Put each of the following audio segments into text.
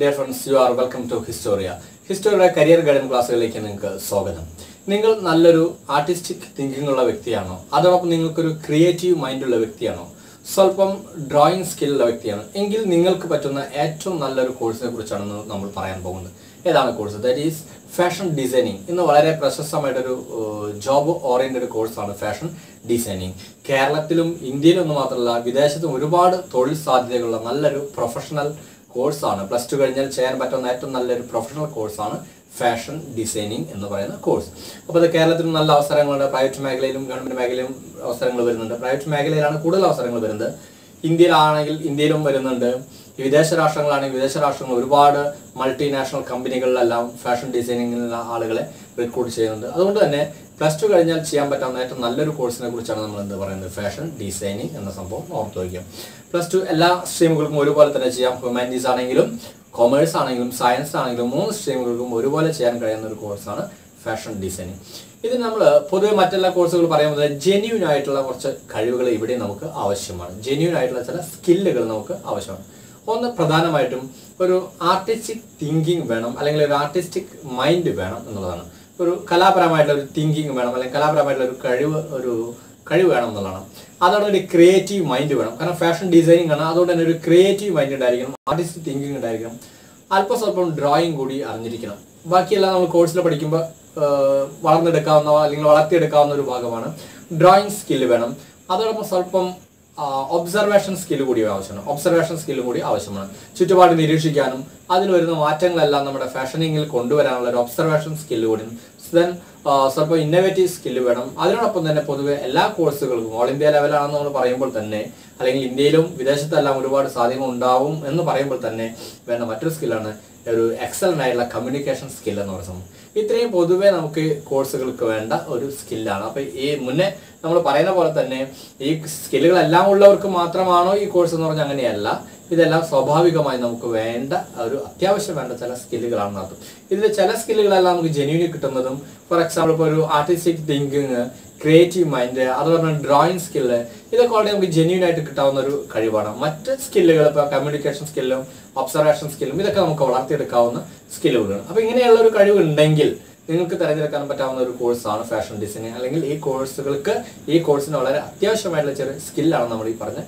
dear friends you are welcome to Historia ഹിസ്റ്റോറിയുടെ career guidance ക്ലാസ്സുകളിലേക്ക് നിങ്ങൾക്ക് സ്വാഗതം നിങ്ങൾ നല്ലൊരു ആർട്ടിസ്റ്റിക് തിങ്കിങ് ഉള്ള വ്യക്തിയാണോ അതോടൊപ്പം നിങ്ങൾക്കൊരു ക്രിയേറ്റീവ് മൈൻഡ് ഉള്ള വ്യക്തിയാണോ സ്വല്പം ഡ്രോയിങ് സ്കില്ലുള്ള വ്യക്തിയാണ് എങ്കിൽ നിങ്ങൾക്ക് പറ്റുന്ന ഏറ്റവും നല്ലൊരു കോഴ്സിനെ കുറിച്ചാണ് നമ്മൾ പറയാൻ പോകുന്നത് ഏതാണ് course that is fashion designing ഇന്ന് വളരെ പ്രശസ്തമായിട്ടൊരു ജോബ് ഓറിയന്റഡ് കോഴ്സാണ് ഫാഷൻ ഡിസൈനിങ് കേരളത്തിലും ഇന്ത്യയിലും എന്ന് മാത്രമല്ല വിദേശത്തും ഒരുപാട് തൊഴിൽ സാധ്യതകളുള്ള നല്ലൊരു പ്രൊഫഷണൽ കോഴ്സാണ് പ്ലസ് ടു കഴിഞ്ഞാൽ ചെയ്യാൻ പറ്റുന്ന ഏറ്റവും നല്ലൊരു പ്രൊഫഷണൽ കോഴ്സാണ് ഫാഷൻ ഡിസൈനിങ് എന്ന് പറയുന്ന കോഴ്സ് അപ്പോൾ ഇത് കേരളത്തിലും നല്ല അവസരങ്ങളുണ്ട് പ്രൈവറ്റ് മേഖലയിലും ഗവൺമെന്റ് മേഖലയിലും അവസരങ്ങൾ വരുന്നുണ്ട് പ്രൈവറ്റ് മേഖലയിലാണ് കൂടുതൽ അവസരങ്ങൾ വരുന്നത് ഇന്ത്യയിലാണെങ്കിൽ ഇന്ത്യയിലും വരുന്നുണ്ട് ഈ വിദേശ രാഷ്ട്രങ്ങളാണെങ്കിൽ വിദേശ രാഷ്ട്രങ്ങൾ ഒരുപാട് മൾട്ടിനാഷണൽ കമ്പനികളിലെല്ലാം ഫാഷൻ ഡിസൈനിങ്ങിലുള്ള ആളുകളെ റിക്രൂട്ട് ചെയ്യുന്നുണ്ട് അതുകൊണ്ട് തന്നെ പ്ലസ് ടു കഴിഞ്ഞാൽ ചെയ്യാൻ പറ്റാവുന്ന ഏറ്റവും നല്ലൊരു കോഴ്സിനെ കുറിച്ചാണ് നമ്മൾ എന്ത് പറയുന്നത് ഫാഷൻ ഡിസൈനിങ് എന്ന സംഭവം ഓർത്ത് വയ്ക്കുക പ്ലസ് ടു എല്ലാ സ്ട്രീമുകൾക്കും ഒരുപോലെ തന്നെ ചെയ്യാം ഹ്യൂമാനിറ്റീസ് ആണെങ്കിലും കൊമേഴ്സ് ആണെങ്കിലും സയൻസ് ആണെങ്കിലും മൂന്ന് സ്ട്രീമുകൾക്കും ഒരുപോലെ ചെയ്യാൻ കഴിയുന്ന ഒരു കോഴ്സാണ് ഫാഷൻ ഡിസൈനിങ് ഇത് നമ്മൾ പൊതുവെ മറ്റെല്ലാ കോഴ്സുകൾ പറയുമ്പോൾ ജെന്യൂൻ ആയിട്ടുള്ള കുറച്ച് കഴിവുകൾ ഇവിടെ നമുക്ക് ആവശ്യമാണ് ജെന്യൂൻ ആയിട്ടുള്ള ചില സ്കില്ലുകൾ നമുക്ക് ആവശ്യമാണ് ഒന്ന് പ്രധാനമായിട്ടും ഒരു ആർട്ടിസ്റ്റിക് തിങ്കിങ് വേണം അല്ലെങ്കിൽ ഒരു ആർട്ടിസ്റ്റിക് മൈൻഡ് വേണം എന്നുള്ളതാണ് ഒരു കലാപരമായിട്ടുള്ള ഒരു തിങ്കിങ് വേണം അല്ലെങ്കിൽ കലാപരമായിട്ടുള്ള ഒരു കഴിവ് ഒരു കഴിവ് വേണം എന്നുള്ളതാണ് അതോടെ ഒരു ക്രിയേറ്റീവ് മൈൻഡ് വേണം കാരണം ഫാഷൻ ഡിസൈനിങ് ആണ് അതുകൊണ്ട് തന്നെ ഒരു ക്രിയേറ്റീവ് മൈൻഡ് ഉണ്ടായിരിക്കണം ആർട്ടിസ്റ്റിക് തിങ്കിങ് ഉണ്ടായിരിക്കണം അല്പം സ്വല്പം ഡ്രോയിങ് കൂടി അറിഞ്ഞിരിക്കണം ബാക്കിയെല്ലാം നമ്മൾ കോഴ്സിൽ പഠിക്കുമ്പോൾ വളർന്നെടുക്കാവുന്ന അല്ലെങ്കിൽ വളർത്തിയെടുക്കാവുന്ന ഒരു ഭാഗമാണ് ഡ്രോയിങ് സ്കില്ല് വേണം അതോടൊപ്പം സ്വല്പം ഒബ്സർവേഷൻ സ്കില്ല് കൂടി ആവശ്യമാണ് ഒബ്സർവേഷൻ സ്കില്ല് കൂടി ആവശ്യമാണ് ചുറ്റുപാട് നിരീക്ഷിക്കാനും അതിൽ വരുന്ന മാറ്റങ്ങളെല്ലാം നമ്മുടെ ഫാഷനിങ്ങിൽ കൊണ്ടുവരാനുള്ള ഒരു ഒബ്സർവേഷൻ സ്കില്ല് കൂടി ദെൻ സ്വല്പം ഇന്നോവേറ്റീവ് സ്കില്ല് വേണം അതിനോടൊപ്പം തന്നെ പൊതുവെ എല്ലാ കോഴ്സുകൾക്കും ഓൾ ഇന്ത്യ ലെവലാണെന്ന് നമ്മൾ പറയുമ്പോൾ തന്നെ അല്ലെങ്കിൽ ഇന്ത്യയിലും വിദേശത്തെല്ലാം ഒരുപാട് സാധ്യത ഉണ്ടാവും എന്ന് പറയുമ്പോൾ തന്നെ വേണ്ട മറ്റൊരു സ്കില്ലാണ് ഒരു എക്സലന്റ് ആയിട്ടുള്ള കമ്മ്യൂണിക്കേഷൻ സ്കിൽ എന്ന് പറയുന്നത് ഇത്രയും പൊതുവെ നമുക്ക് കോഴ്സുകൾക്ക് വേണ്ട ഒരു സ്കില്ലാണ് അപ്പൊ ഈ മുന്നേ നമ്മൾ പറയുന്ന പോലെ തന്നെ ഈ സ്കില്ലുകളെല്ലാം ഉള്ളവർക്ക് മാത്രമാണോ ഈ കോഴ്സ് എന്ന് പറഞ്ഞാൽ അങ്ങനെയല്ല ഇതെല്ലാം സ്വാഭാവികമായി നമുക്ക് വേണ്ട ഒരു അത്യാവശ്യം വേണ്ട ചില സ്കില്ലുകളാണെന്ന് അർത്ഥം ഇതിൽ ചില സ്കില്ലുകളെല്ലാം നമുക്ക് ജെന്യൂനി കിട്ടുന്നതും ഫോർ എക്സാമ്പിൾ ഇപ്പോൾ ഒരു ആർട്ടിസ്റ്റിക് തിങ്കിങ് ക്രിയേറ്റീവ് മൈൻഡ് അതുപോലെ തന്നെ ഡ്രോയിങ് സ്കില്ല് ഇതൊക്കെ വളരെ നമുക്ക് ജെന്യൂൻ ആയിട്ട് കിട്ടാവുന്ന ഒരു കഴിവാണ് മറ്റ് സ്കില്ലുകൾ ഇപ്പോൾ കമ്മ്യൂണിക്കേഷൻ സ്കില്ലും ഒബ്സർവേഷൻ സ്കില്ലും ഇതൊക്കെ നമുക്ക് വളർത്തിയെടുക്കാവുന്ന സ്കില്ലുകളാണ് അപ്പോൾ ഇങ്ങനെയുള്ള ഒരു കഴിവ് ഉണ്ടെങ്കിൽ നിങ്ങൾക്ക് തിരഞ്ഞെടുക്കാൻ പറ്റാവുന്ന ഒരു കോഴ്സാണ് ഫാഷൻ ഡിസൈനിങ് അല്ലെങ്കിൽ ഈ കോഴ്സുകൾക്ക് ഈ കോഴ്സിന് വളരെ അത്യാവശ്യമായിട്ടുള്ള ചെറിയ സ്കില്ലാണ് നമ്മൾ ഈ പറഞ്ഞ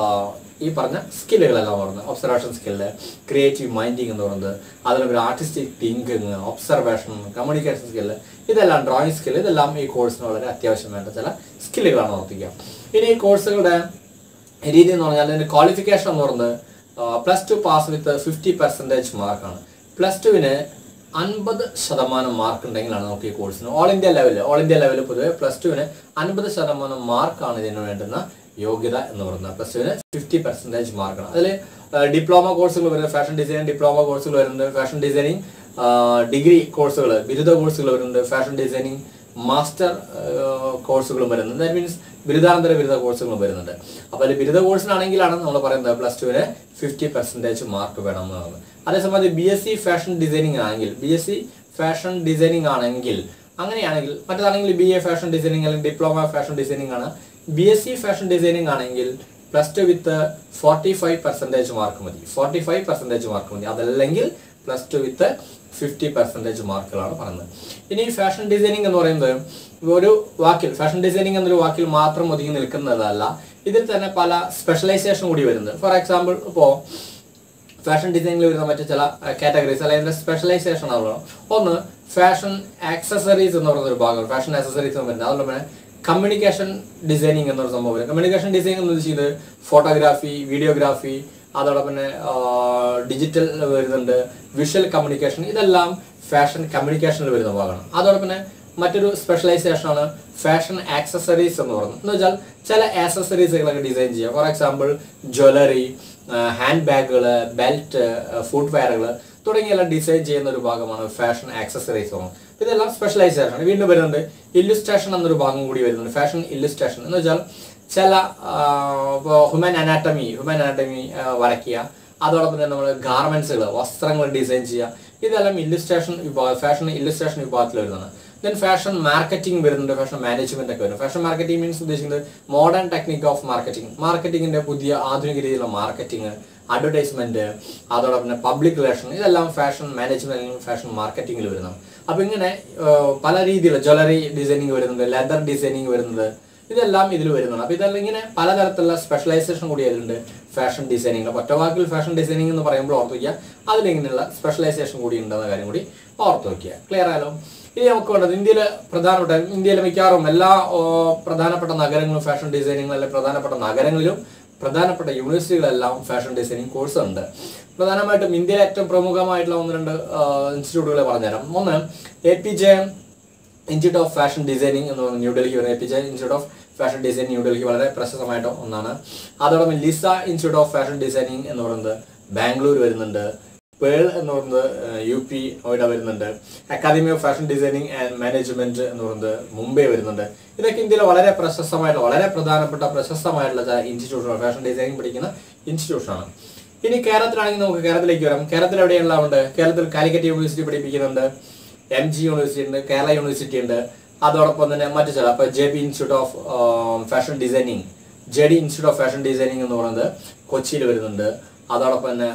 ഈ പറഞ്ഞ സ്കില്ലുകളെല്ലാം പറയുന്നത് ഒബ്സർവേഷൻ സ്കില്ല് ക്രിയേറ്റീവ് മൈൻഡിങ് എന്ന് പറയുന്നത് അതിലൊരു artistic thinking observation communication skill ഇതെല്ലാം ഡ്രോയിങ് സ്കില്ല് ഇതെല്ലാം ഈ കോഴ്സിന് വളരെ അത്യാവശ്യം വേണ്ട ചില സ്കില്ലുകളാണ് ഓർത്തിക്കുക ഇനി ഈ കോഴ്സുകളുടെ രീതി എന്ന് പറഞ്ഞാൽ അതിന്റെ ക്വാളിഫിക്കേഷൻ എന്ന് പറയുന്നത് plus two pass with fifty percentage മാർക്കാണ് പ്ലസ് ടുവിന് അൻപത് ശതമാനം മാർക്ക് ഉണ്ടെങ്കിലാണ് നമുക്ക് ഈ കോഴ്സിന് ഓൾ ഇന്ത്യ ലെവലിൽ ഓൾ ഇന്ത്യ ലെവലിൽ പൊതുവെ പ്ലസ് ടുവിന് അൻപത് ശതമാനം മാർക്കാണ് ഇതിന് വേണ്ടുന്ന യോഗ്യത എന്ന് പറയുന്നത് പ്ലസ് ടുവിന് ഫിഫ്റ്റി പെർസെൻറ്റേജ് മാർക്കാണ് അതിൽ ഡിപ്ലോമ കോഴ്സുകൾ വരുന്നത് ഫാഷൻ ഡിസൈനിങ് ഡിപ്ലോമ കോഴ്സുകൾ വരുന്നുണ്ട് ഫാഷൻ ഡിസൈനിങ് ഡിഗ്രി കോഴ്സുകൾ ബിരുദ കോഴ്സുകൾ വരുന്നുണ്ട് ഫാഷൻ ഡിസൈനിങ് മാസ്റ്റർ കോഴ്സുകളും വരുന്നുണ്ട് ദാറ്റ് മീൻസ് ബിരുദാനന്തര ബിരുദ കോഴ്സുകളും വരുന്നുണ്ട് അപ്പോൾ അതിൽ ബിരുദ കോഴ്സിനാണെങ്കിലാണ് നമ്മൾ പറയുന്നത് പ്ലസ് ടുവിന് ഫിഫ്റ്റി പെർസെൻറ്റേജ് മാർക്ക് വേണം എന്നാണ് അതേസമയം B S C fashion designing ആണെങ്കിൽ B S C fashion designing ആണെങ്കിൽ അങ്ങനെയാണെങ്കിൽ മറ്റേതാണെങ്കിൽ ബി എ ഫാഷൻ ഡിസൈനിങ് അല്ലെങ്കിൽ ഡിപ്ലോമ ഫാഷൻ ഡിസൈനിങ് ആണ് B S C fashion designing ആണെങ്കിൽ plus two with forty five percentage mark മതി ഫോർട്ടി ഫൈവ് പെർസെൻറ്റേജ് മാർക്ക് മതി അതല്ലെങ്കിൽ plus two with fifty percentage മാർക്കുകളാണ് പറയുന്നത് ഇനി ഫാഷൻ ഡിസൈനിങ് എന്ന് പറയുന്നത് ഒരു വാക്കിൽ ഫാഷൻ ഡിസൈനിങ് എന്നൊരു വാക്കിൽ മാത്രം ഒതുങ്ങി നിൽക്കുന്നതല്ല ഇതിൽ തന്നെ പല സ്പെഷ്യലൈസേഷൻ കൂടി വരുന്നത് ഫോർ എക്സാമ്പിൾ ഇപ്പോൾ ഫാഷൻ ഡിസൈനിൽ വരുന്ന മറ്റു ചില കാറ്റഗറീസ് അല്ലെങ്കിൽ സ്പെഷ്യലൈസേഷൻ ആണല്ലോ ഒന്ന് ഫാഷൻ ആക്സസറീസ് എന്ന് പറയുന്ന ഒരു ഭാഗം ഫാഷൻ ആക്സസറീസ് എന്ന് വരുന്നത് അതുപോലെ തന്നെ കമ്മ്യൂണിക്കേഷൻ ഡിസൈനിങ് എന്നൊരു സംഭവം വരും കമ്മ്യൂണിക്കേഷൻ ഡിസൈനിങ് എന്ന് വെച്ചാൽ ഫോട്ടോഗ്രാഫി വീഡിയോഗ്രാഫി അതോടൊപ്പം തന്നെ ഡിജിറ്റൽ വരുന്നുണ്ട് വിഷ്വൽ കമ്മ്യൂണിക്കേഷൻ ഇതെല്ലാം ഫാഷൻ കമ്മ്യൂണിക്കേഷനിൽ വരുന്ന ഭാഗമാണ് അതോടൊപ്പം തന്നെ മറ്റൊരു സ്പെഷ്യലൈസേഷൻ ആണ് ഫാഷൻ ആക്സസറീസ് എന്ന് പറയുന്നത് എന്ന് വെച്ചാൽ ചില ആക്സസറീസുകളൊക്കെ ഡിസൈൻ ചെയ്യുക ഫോർ എക്സാമ്പിൾ ജ്വല്ലറി ഹാൻഡ് ബാഗുകൾ ബെൽറ്റ് ഫുഡ് വെയറുകൾ തുടങ്ങിയെല്ലാം ഡിസൈൻ ചെയ്യുന്ന ഒരു ഭാഗമാണ് ഫാഷൻ ആക്സസറീസ് പറയുന്നത് ഇതെല്ലാം സ്പെഷ്യലൈസേഷൻ ആണ് വീണ്ടും വരുന്നുണ്ട് ഇല്ലുസ്ട്രേഷൻ എന്നൊരു ഭാഗം കൂടി വരുന്നുണ്ട് ഫാഷൻ ഇല്ലുസ്ട്രേഷൻ എന്ന് വെച്ചാൽ ചില ഹ്യൂമൻ അനാട്ടമി ഹ്യൂമൻ അനാട്ടമി വരയ്ക്കുക അതോടൊപ്പം തന്നെ നമ്മൾ ഗാർമെന്റ്സുകൾ വസ്ത്രങ്ങൾ ഡിസൈൻ ചെയ്യുക ഇതെല്ലാം ഇല്ലുസ്ട്രേഷൻ വിഭാഗം ഫാഷൻ ഇല്ലുസ്ട്രേഷൻ വിഭാഗത്തിൽ വരുന്നതാണ് ദെൻ ഫാഷൻ മാർക്കറ്റിംഗ് വരുന്നുണ്ട് ഫാഷൻ മാനേജ്മെന്റ് ഒക്കെ വരും ഫാഷൻ മാർക്കറ്റിംഗ് മീൻസ് ഉദ്ദേശിക്കുന്നത് മോഡേൺ ടെക്നിക് ഓഫ് മാർക്കറ്റിംഗ് മാർക്കറ്റിംഗിന്റെ പുതിയ ആധുനിക രീതിയിലുള്ള മാർക്കറ്റിംഗ് അഡ്വർടൈസ്മെന്റ് അതോടൊപ്പം തന്നെ പബ്ലിക് റിലേഷൻ ഇതെല്ലാം ഫാഷൻ മാനേജ്മെന്റ് ഫാഷൻ മാർക്കറ്റിംഗിൽ വരുന്നു അപ്പൊ ഇങ്ങനെ ഏഹ്, പല രീതിയിലുള്ള ജ്വല്ലറി ഡിസൈനിങ് വരുന്നുണ്ട് ലെതർ ഡിസൈനിങ് വരുന്നുണ്ട് ഇതെല്ലാം ഇതിൽ വരുന്നുണ്ട് അപ്പൊ ഇതെല്ലാം ഇങ്ങനെ പലതരത്തിലുള്ള സ്പെഷ്യലൈസേഷൻ കൂടി അതിലുണ്ട് ഫാഷൻ ഡിസൈനിങ് ഒറ്റ വാക്കിൽ ഫാഷൻ ഡിസൈനിങ് എന്ന് പറയുമ്പോൾ ഓർത്ത് വയ്ക്കുക അതിലിങ്ങനെയുള്ള സ്പെഷ്യലൈസേഷൻ കൂടി ഉണ്ടെന്ന കാര്യം കൂടി ഓർത്ത് വയ്ക്കുക ക്ലിയർ ആയാലോ ഇനി നമുക്ക് വേണ്ടത് ഇന്ത്യയിലെ പ്രധാനപ്പെട്ട ഇന്ത്യയിലെ മിക്കവാറും എല്ലാ ഓ, പ്രധാനപ്പെട്ട നഗരങ്ങളും ഫാഷൻ ഡിസൈനിങ് അല്ലെങ്കിൽ പ്രധാനപ്പെട്ട നഗരങ്ങളിലും പ്രധാനപ്പെട്ട യൂണിവേഴ്സിറ്റികളെല്ലാം ഫാഷൻ ഡിസൈനിങ് കോഴ്സ് ഉണ്ട് പ്രധാനമായിട്ടും ഇന്ത്യയിലെ ഏറ്റവും പ്രമുഖമായിട്ടുള്ള ഒന്ന് രണ്ട് ഇൻസ്റ്റിറ്റ്യൂട്ടുകളെ പറഞ്ഞുതരാം ഒന്ന് A P J institute of fashion designing എന്ന് പറയുന്നത് ന്യൂഡൽഹി വരുന്ന A P J institute of fashion designing New Delhi വളരെ പ്രശസ്തമായിട്ട് ഒന്നാണ് അതോടൊപ്പം Lisa institute of fashion designing എന്ന് പറയുന്നത് ബാംഗ്ലൂർ വരുന്നുണ്ട് പേൾ എന്ന് പറയുന്നത് യു പി അവിടെ വരുന്നുണ്ട് academy of fashion designing and management എന്ന് പറയുന്നത് മുംബൈ വരുന്നുണ്ട് ഇതൊക്കെ ഇന്ത്യയിലെ വളരെ പ്രശസ്തമായിട്ടുള്ള വളരെ പ്രധാനപ്പെട്ട പ്രശസ്തമായിട്ടുള്ള ചില ഇൻസ്റ്റിറ്റ്യൂഷനാണ് ഫാഷൻ ഡിസൈനിങ് പഠിക്കുന്ന ഇൻസ്റ്റിറ്റ്യൂഷനാണ് ഇനി കേരളത്തിലാണെങ്കിൽ നമുക്ക് കേരളത്തിലേക്ക് വരാം കേരളത്തിൽ എവിടെയെല്ലാം ഉണ്ട് കേരളത്തിൽ കാലിക്കറ്റ് യൂണിവേഴ്സിറ്റി പഠിപ്പിക്കുന്നുണ്ട് എം ജി യൂണിവേഴ്സിറ്റി ഉണ്ട് കേരള യൂണിവേഴ്സിറ്റി ഉണ്ട് അതോടൊപ്പം തന്നെ മറ്റു ചില അപ്പോൾ J P institute of fashion designing J D institute of fashion designing എന്ന് പറയുന്നത് കൊച്ചിയിൽ വരുന്നുണ്ട് അതോടൊപ്പം തന്നെ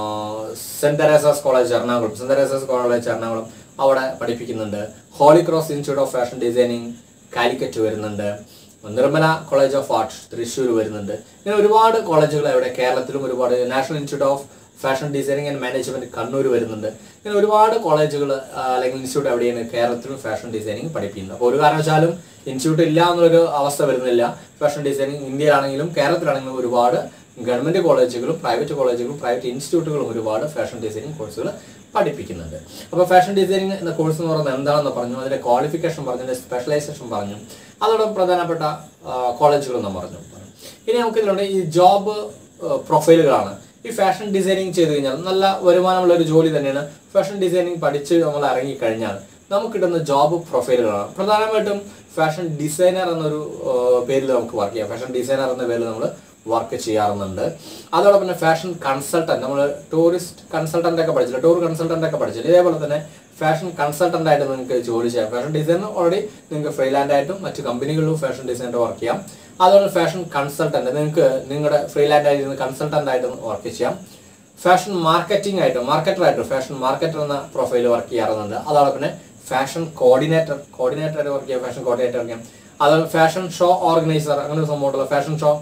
saint Teresa's college Ernakulam saint Teresa's college Ernakulam അവിടെ പഠിപ്പിക്കുന്നുണ്ട് holy cross institute of fashion designing Calicut വരുന്നുണ്ട് Nirmala college of arts Thrissur വരുന്നുണ്ട് ഇങ്ങനെ ഒരുപാട് കോളേജുകൾ ഇവിടെ കേരളത്തിലും ഒരുപാട് national institute of fashion designing and management Kannur വരുന്നുണ്ട് ഇങ്ങനെ ഒരുപാട് കോളേജുകൾ അല്ലെങ്കിൽ ഇൻസ്റ്റിറ്റ്യൂട്ട് എവിടെയാണ് കേരളത്തിലും ഫാഷൻ ഡിസൈനിങ് പഠിപ്പിക്കുന്നത് അപ്പോൾ ഒരു കാരണവശാലും ഇൻസ്റ്റിറ്റ്യൂട്ട് ഇല്ല എന്നൊരു അവസ്ഥ വരുന്നില്ല ഫാഷൻ ഡിസൈനിങ് ഇന്ത്യയിലാണെങ്കിലും കേരളത്തിലാണെങ്കിലും ഒരുപാട് ഗവൺമെന്റ് കോളേജുകളും പ്രൈവറ്റ് കോളേജുകളും പ്രൈവറ്റ് ഇൻസ്റ്റിറ്റ്യൂട്ടുകളും ഒരുപാട് ഫാഷൻ ഡിസൈനിങ് കോഴ്സുകൾ പഠിപ്പിക്കുന്നുണ്ട് അപ്പോൾ ഫാഷൻ ഡിസൈനിങ് എന്ന കോഴ്സ് എന്ന് പറയുന്നത് എന്താണെന്ന് പറഞ്ഞു അതിന്റെ ക്വാളിഫിക്കേഷൻ പറഞ്ഞു അതിന്റെ സ്പെഷ്യലൈസേഷൻ പറഞ്ഞു അതോടൊപ്പം പ്രധാനപ്പെട്ട കോളേജുകൾ നാം പറഞ്ഞു ഇനി നമുക്ക് ഇതിലുണ്ട് ഈ ജോബ് പ്രൊഫൈലുകളാണ് ഈ ഫാഷൻ ഡിസൈനിങ് ചെയ്ത് കഴിഞ്ഞാൽ നല്ല വരുമാനമുള്ള ഒരു ജോലി തന്നെയാണ് ഫാഷൻ ഡിസൈനിങ് പഠിച്ച് നമ്മൾ ഇറങ്ങിക്കഴിഞ്ഞാൽ നമുക്ക് കിട്ടുന്ന ജോബ് പ്രൊഫൈലുകളാണ് പ്രധാനമായിട്ടും ഫാഷൻ ഡിസൈനർ എന്നൊരു പേരിൽ നമുക്ക് വർക്ക് ചെയ്യാം ഫാഷൻ ഡിസൈനർ എന്ന പേരിൽ നമ്മൾ വർക്ക് ചെയ്യാറുണ്ട് അതോടൊപ്പം തന്നെ ഫാഷൻ കൺസൾട്ടന്റ് നമ്മൾ ടൂറിസ്റ്റ് കൺസൾട്ടന്റ് ഒക്കെ പഠിച്ചില്ല ടൂർ കൺസൾട്ടന്റ് ഒക്കെ പഠിച്ചില്ല ഇതേപോലെ തന്നെ ഫാഷൻ കൺസൾട്ടന്റ് ആയിട്ട് നിങ്ങൾക്ക് ജോലി ചെയ്യാം ഫാഷൻ ഡിസൈനർ ഓൾറെഡി നിങ്ങൾക്ക് ഫ്രീലാൻഡ് ആയിട്ടും മറ്റു കമ്പനികളിലും ഫാഷൻ ഡിസൈനർ വർക്ക് ചെയ്യാം അതുപോലെ ഫാഷൻ കൺസൾട്ടന്റ് നിങ്ങൾക്ക് നിങ്ങളുടെ ഫ്രീലാൻഡ് ആയിട്ട് കൺസൾട്ടന്റ് ആയിട്ട് വർക്ക് ചെയ്യാം ഫാഷൻ മാർക്കറ്റിംഗ് ആയിട്ട് മാർക്കറ്റർ ആയിട്ട് ഫാഷൻ മാർക്കറ്റർ എന്ന പ്രൊഫൈൽ വർക്ക് ചെയ്യാറുണ്ട് അതോടൊപ്പം തന്നെ ഫാഷൻ കോർഡിനേറ്റർ കോർഡിനേറ്റർ ആയിട്ട് വർക്ക് ചെയ്യാം ഫാഷൻ കോർഡിനേറ്റർ വർക്ക് ചെയ്യാം അതുപോലെ ഫാഷൻ ഷോ ഓർഗനൈസർ അങ്ങനെ ഒരു സംഭവമുണ്ടല്ലോ ഫാഷൻ ഷോ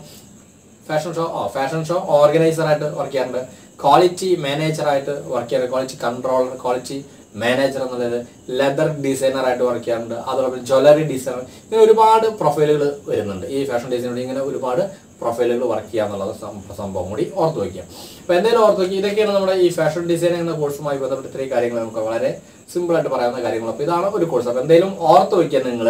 ഫാഷൻ ഷോ ഓ ഫാഷൻ ഷോ ഓർഗനൈസർ ആയിട്ട് വർക്ക് ചെയ്യാറുണ്ട് ക്വാളിറ്റി മാനേജർ ആയിട്ട് വർക്ക് ചെയ്യാറുണ്ട് ക്വാളിറ്റി കൺട്രോളർ ക്വാളിറ്റി മാനേജർ എന്നുള്ളത് ലെതർ ഡിസൈനർ ആയിട്ട് വർക്ക് ചെയ്യാറുണ്ട് അതോടൊപ്പം ജ്വല്ലറി ഡിസൈനർ ഇങ്ങനെ ഒരുപാട് പ്രൊഫൈലുകൾ വരുന്നുണ്ട് ഈ ഫാഷൻ ഡിസൈനർ ഇങ്ങനെ ഒരുപാട് പ്രൊഫൈലുകൾ വർക്ക് ചെയ്യാന്നുള്ളത് സം- സംഭവം കൂടി ഓർത്ത് വയ്ക്കുക അപ്പോൾ എന്തായാലും ഓർത്ത് വയ്ക്കുക ഇതൊക്കെയാണ് നമ്മുടെ ഈ ഫാഷൻ ഡിസൈനിങ് എന്ന കോഴ്സുമായി ബന്ധപ്പെട്ട് ഇത്രയും കാര്യങ്ങൾ നമുക്ക് വളരെ സിമ്പിൾ ആയിട്ട് പറയാവുന്ന കാര്യങ്ങൾ അപ്പോൾ ഇതാണ് ഒരു കോഴ്സ് അപ്പോൾ എന്തായാലും ഓർത്ത് വയ്ക്കുക നിങ്ങൾ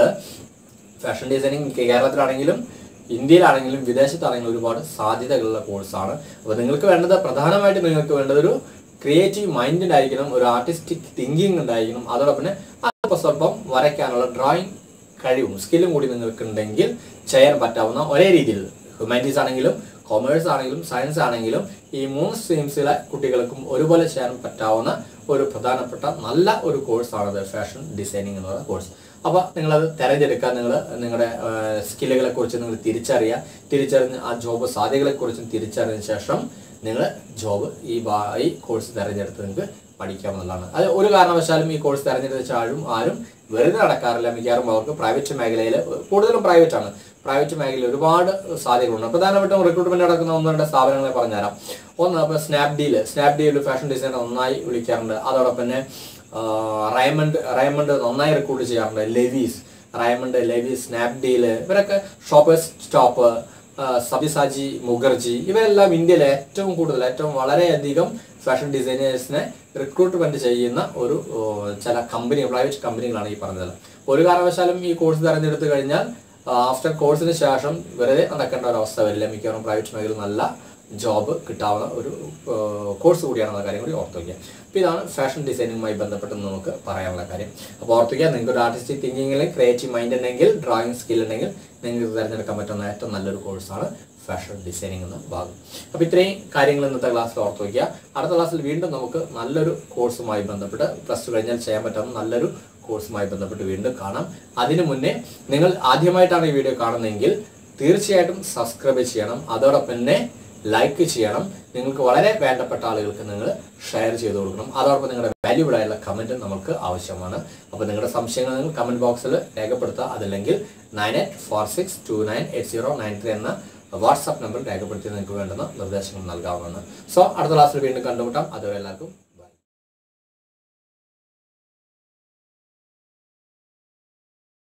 ഫാഷൻ ഡിസൈനിങ് കേരളത്തിലാണെങ്കിലും ഇന്ത്യയിലാണെങ്കിലും വിദേശത്താണെങ്കിലും ഒരുപാട് സാധ്യതകളുള്ള കോഴ്സാണ് അപ്പോൾ നിങ്ങൾക്ക് വേണ്ടത് പ്രധാനമായിട്ടും നിങ്ങൾക്ക് വേണ്ടത് ഒരു ക്രിയേറ്റീവ് മൈൻഡ് ഉണ്ടായിരിക്കണം ഒരു ആർട്ടിസ്റ്റിക് തിങ്കിങ് ഉണ്ടായിരിക്കണം അതോടൊപ്പം തന്നെ അല്പം സ്വല്പം വരയ്ക്കാനുള്ള ഡ്രോയിങ് കഴിവും സ്കില്ലും കൂടി നിങ്ങൾക്ക് ഉണ്ടെങ്കിൽ ചെയ്യാൻ പറ്റാവുന്ന ഒരേ രീതിയിൽ ഹ്യൂമാനിറ്റീസ് ആണെങ്കിലും കൊമേഴ്സ് ആണെങ്കിലും സയൻസ് ആണെങ്കിലും ഈ മൂന്ന് സ്ട്രീംസിലെ കുട്ടികൾക്കും ഒരുപോലെ ചെയ്യാൻ പറ്റാവുന്ന ഒരു പ്രധാനപ്പെട്ട നല്ല ഒരു കോഴ്സാണത് ഫാഷൻ ഡിസൈനിങ് എന്ന് പറയുന്ന കോഴ്സ് അപ്പോൾ നിങ്ങളത് തിരഞ്ഞെടുക്കുക നിങ്ങൾ നിങ്ങളുടെ സ്കില്ലുകളെ കുറിച്ച് നിങ്ങൾ തിരിച്ചറിയുക തിരിച്ചറിഞ്ഞ് ആ ജോബ് സാധ്യതകളെ കുറിച്ചും തിരിച്ചറിഞ്ഞ ശേഷം നിങ്ങൾ ജോബ് ഈ ബാ- ഈ കോഴ്സ് തിരഞ്ഞെടുത്ത് നിങ്ങൾക്ക് പഠിക്കാമെന്നുള്ളതാണ് അത് ഒരു കാരണവശാലും ഈ കോഴ്സ് തിരഞ്ഞെടുത്ത ആരും ആരും വെറുതെ നടക്കാറില്ല മിക്കവാറും അവർക്ക് പ്രൈവറ്റ് മേഖലയിൽ കൂടുതലും പ്രൈവറ്റ് ആണ് പ്രൈവറ്റ് മേഖലയിൽ ഒരുപാട് സാധ്യതകളുണ്ട് പ്രധാനമായിട്ടും റിക്രൂട്ട്മെന്റ് നടക്കുന്ന ഒന്ന് രണ്ട് സ്ഥാപനങ്ങളെ പറഞ്ഞുതരാം ഒന്ന് ഇപ്പോൾ സ്നാപ്ഡീൽ സ്നാപ്ഡീൽ ഫാഷൻ ഡിസൈനർ നന്നായി വിളിക്കാറുണ്ട് അതോടൊപ്പം തന്നെ ആ, റൈമണ്ട് റൈമണ്ട് നന്നായി റിക്രൂട്ട് ചെയ്യാറുണ്ട് ലെവീസ് റൈമണ്ട് ലെവീസ് സ്നാപ്ഡീൽ ഇവരൊക്കെ ഷോപ്പേഴ്സ് സ്റ്റോപ്പ് സബിസാജി മുഖർജി ഇവരെല്ലാം ഇന്ത്യയിലെ ഏറ്റവും കൂടുതൽ ഏറ്റവും വളരെയധികം ഫാഷൻ ഡിസൈനേഴ്സിനെ റിക്രൂട്ട്മെന്റ് ചെയ്യുന്ന ഒരു ഓ, ചില കമ്പനി പ്രൈവറ്റ് കമ്പനികളാണ് ഈ പറഞ്ഞത് ഒരു കാരണവശാലും ഈ കോഴ്സ് തിരഞ്ഞെടുത്ത് കഴിഞ്ഞാൽ ആഫ്റ്റർ കോഴ്സിന് ശേഷം വെറുതെ നടക്കേണ്ട ഒരു അവസ്ഥ വരില്ല മിക്കവാറും പ്രൈവറ്റ് മേഖല നല്ല ജോബ് കിട്ടാവുന്ന ഒരു കോഴ്സ് കൂടിയാണെന്ന കാര്യം കൂടി ഓർത്ത് വയ്ക്കുക അപ്പോൾ ഇതാണ് ഫാഷൻ ഡിസൈനിങ്ങുമായി ബന്ധപ്പെട്ട് നമുക്ക് പറയാനുള്ള കാര്യം അപ്പോൾ ഓർത്ത് വയ്ക്കുക നിങ്ങൾക്ക് ഒരു ആർട്ടിസ്റ്റിക് തിങ്കിങ്ങിൽ ക്രിയേറ്റീവ് മൈൻഡ് ഉണ്ടെങ്കിൽ ഡ്രോയിങ് സ്കിൽ ഉണ്ടെങ്കിൽ നിങ്ങൾക്ക് തിരഞ്ഞെടുക്കാൻ പറ്റുന്ന ഏറ്റവും നല്ലൊരു കോഴ്സാണ് ഫാഷൻ ഡിസൈനിങ് എന്ന ഭാഗം അപ്പോൾ ഇത്രയും കാര്യങ്ങൾ ഇന്നത്തെ ക്ലാസ്സിൽ ഓർത്ത് വയ്ക്കുക അടുത്ത ക്ലാസ്സിൽ വീണ്ടും നമുക്ക് നല്ലൊരു കോഴ്സുമായി ബന്ധപ്പെട്ട് പ്ലസ് ടു കഴിഞ്ഞാൽ ചെയ്യാൻ പറ്റുന്ന നല്ലൊരു കോഴ്സുമായി ബന്ധപ്പെട്ട് വീണ്ടും കാണാം അതിനു മുന്നേ നിങ്ങൾ ആദ്യമായിട്ടാണ് ഈ വീഡിയോ കാണുന്നതെങ്കിൽ തീർച്ചയായിട്ടും സബ്സ്ക്രൈബ് ചെയ്യണം അതോടൊപ്പം തന്നെ ലൈക്ക് ചെയ്യണം നിങ്ങൾക്ക് വളരെ വേണ്ടപ്പെട്ട ആളുകൾക്ക് നിങ്ങൾ ഷെയർ ചെയ്ത് കൊടുക്കണം അതോടൊപ്പം നിങ്ങളുടെ വാല്യൂബിൾ ആയിട്ടുള്ള കമൻറ്റ് നമുക്ക് ആവശ്യമാണ് അപ്പോൾ നിങ്ങളുടെ സംശയങ്ങൾ നിങ്ങൾ കമൻറ്റ് ബോക്സിൽ രേഖപ്പെടുത്തുക അതല്ലെങ്കിൽ nine eight four six two nine eight zero nine three എന്ന വാട്സാപ്പ് നമ്പർ രേഖപ്പെടുത്തി നിങ്ങൾക്ക് വേണ്ടുന്ന നിർദ്ദേശങ്ങൾ നൽകാവുന്നതാണ് സോ അടുത്ത ക്ലാസ്സിൽ വീണ്ടും കണ്ടുമുട്ടാം അതുവരെ എല്ലാവർക്കും